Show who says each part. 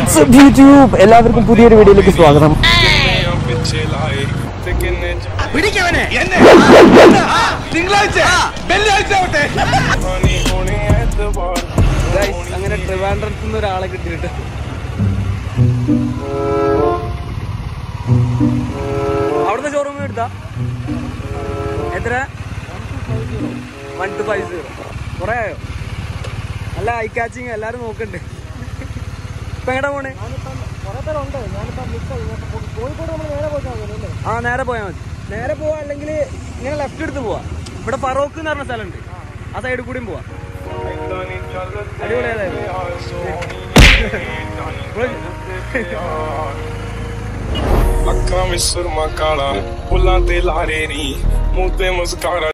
Speaker 1: WhatsApp YouTube എല്ലാവർക്കും പുതിയൊരു വീഡിയോയിലേക്ക് സ്വാഗതം
Speaker 2: ਪਿੱਛੇ ਲਾਏ ਤੇ ਕਿੰਨੇ
Speaker 3: പിടിക്കവനെ എന്നെ തിങ്കളാഴ്ച വെള്ളിയാഴ്ച ആവട്ടെ
Speaker 2: ਜਾਣੀ ਹੋਣੇ ਐਤਵਾਰ
Speaker 3: അങ്ങനെ ട്രിവാൻഡ്രത്ത് നിന്ന് ഒരാളെ കിട്ടിയിട്ട് അവിടുത്തെ ഷോറൂമിൽ എടുത്താ എത്ര വൺ ടു ഫൈവ് സീറോ കുറേ ആയോ നല്ല ഐ കാച്ചിങ് എല്ലാരും നോക്കണ്ട് ഇപ്പൊ എങ്ങടാ പോണേ ആ നേരെ പോയാൽ മതി നേരെ പോവാ അല്ലെങ്കിൽ ഇങ്ങനെ ലെഫ്റ്റ് എടുത്ത് പോവാ ഇവിടെ ഫറോക്ക് എന്ന് പറഞ്ഞ സ്ഥലമുണ്ട് ആ സൈഡിൽ കൂടിയും പോവാ
Speaker 2: ਏਦਾਂ ਨਹੀਂ ਚੱਲਦੇ
Speaker 3: അടിപൊളിയായത്
Speaker 2: ਯਾਰ ਸੋਹਣੀ ਅੱਖਾਂ ਵਿੱਚ ਸੁਰਮਾ ਕਾਲਾ ਬੁੱਲਾਂ ਤੇ ਲਾਰੇ ਨੀ ਮੂੰਹ ਤੇ ਮੁਸਕਾਰਾ